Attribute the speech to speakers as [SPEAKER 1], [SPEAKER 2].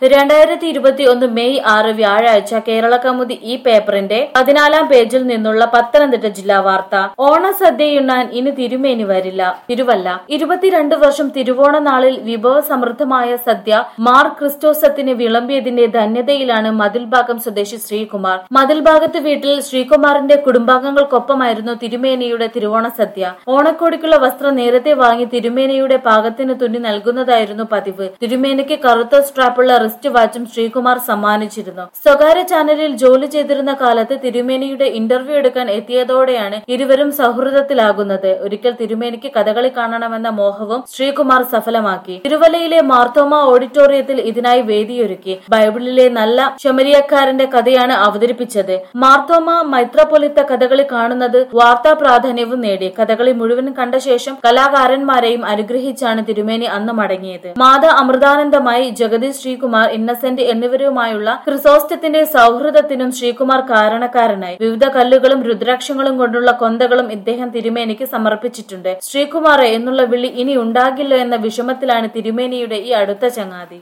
[SPEAKER 1] രണ്ടായിരത്തി ഇരുപത്തി ഒന്ന് മെയ് ആറ് വ്യാഴാഴ്ച കേരള കൗമുദി ഈ പേപ്പറിന്റെ പതിനാലാം പേജിൽ നിന്നുള്ള പത്തനംതിട്ട ജില്ലാ വാർത്ത ഓണസദ്യയുണ്ണാൻ ഇനി തിരുമേനി വരില്ല തിരുവല്ല ഇരുപത്തിരണ്ട് വർഷം തിരുവോണ നാളിൽ വിഭവസമൃദ്ധമായ സദ്യ മാർ ക്രിസ്റ്റോസത്തിന് വിളമ്പിയതിന്റെ ധന്യതയിലാണ് മതിൽഭാഗം സ്വദേശി ശ്രീകുമാർ മതിൽഭാഗത്ത് വീട്ടിൽ ശ്രീകുമാറിന്റെ കുടുംബാംഗങ്ങൾക്കൊപ്പമായിരുന്നു തിരുമേനിയുടെ തിരുവോണ സദ്യ ഓണക്കോടിക്കുള്ള വസ്ത്രം നേരത്തെ വാങ്ങി തിരുമേനിയുടെ പാകത്തിന് തുന്നി നൽകുന്നതായിരുന്നു പതിവ് തിരുമേനിക്ക് കറുത്ത സ്ട്രാപ്പുള്ള റിസ്റ്റ് വാച്ചും ശ്രീകുമാർ സമ്മാനിച്ചിരുന്നു സ്വകാര്യ ചാനലിൽ ജോലി ചെയ്തിരുന്ന കാലത്ത് തിരുമേനിയുടെ ഇന്റർവ്യൂ എടുക്കാൻ എത്തിയതോടെയാണ് ഇരുവരും സൗഹൃദത്തിലാകുന്നത് ഒരിക്കൽ തിരുമേനിക്ക് കഥകളി കാണണമെന്ന മോഹവും ശ്രീകുമാർ സഫലമാക്കി തിരുവല്ലയിലെ മാർത്തോമ ഓഡിറ്റോറിയത്തിൽ ഇതിനായി വേദിയൊരുക്കി ബൈബിളിലെ നല്ല ശമരിയക്കാരന്റെ കഥയാണ് അവതരിപ്പിച്ചത് മാർത്തോമ മൈത്രപൊലിത്ത കഥകളി കാണുന്നത് വാർത്താ പ്രാധാന്യവും നേടി കഥകളി മുഴുവൻ കണ്ട ശേഷം കലാകാരന്മാരെയും അനുഗ്രഹിച്ചാണ് തിരുമേനി അന്ന് മടങ്ങിയത് മാത അമൃതാനന്ദമായി ജഗദീഷ് ശ്രീകുമാർ ഇന്നസെന്റ് എന്നിവരുമായുള്ള ക്രിസോസ്റ്റത്തിന്റെ സൗഹൃദത്തിനും ശ്രീകുമാർ കാരണക്കാരനായി വിവിധ കല്ലുകളും രുദ്രാക്ഷങ്ങളും കൊണ്ടുള്ള കൊന്തകളും ഇദ്ദേഹം തിരുമേനിക്ക് സമർപ്പിച്ചിട്ടുണ്ട് ശ്രീകുമാർ എന്നുള്ള വിളി ഇനി ഉണ്ടാകില്ല എന്ന വിഷമത്തിലാണ് തിരുമേനിയുടെ ഈ അടുത്ത ചങ്ങാതി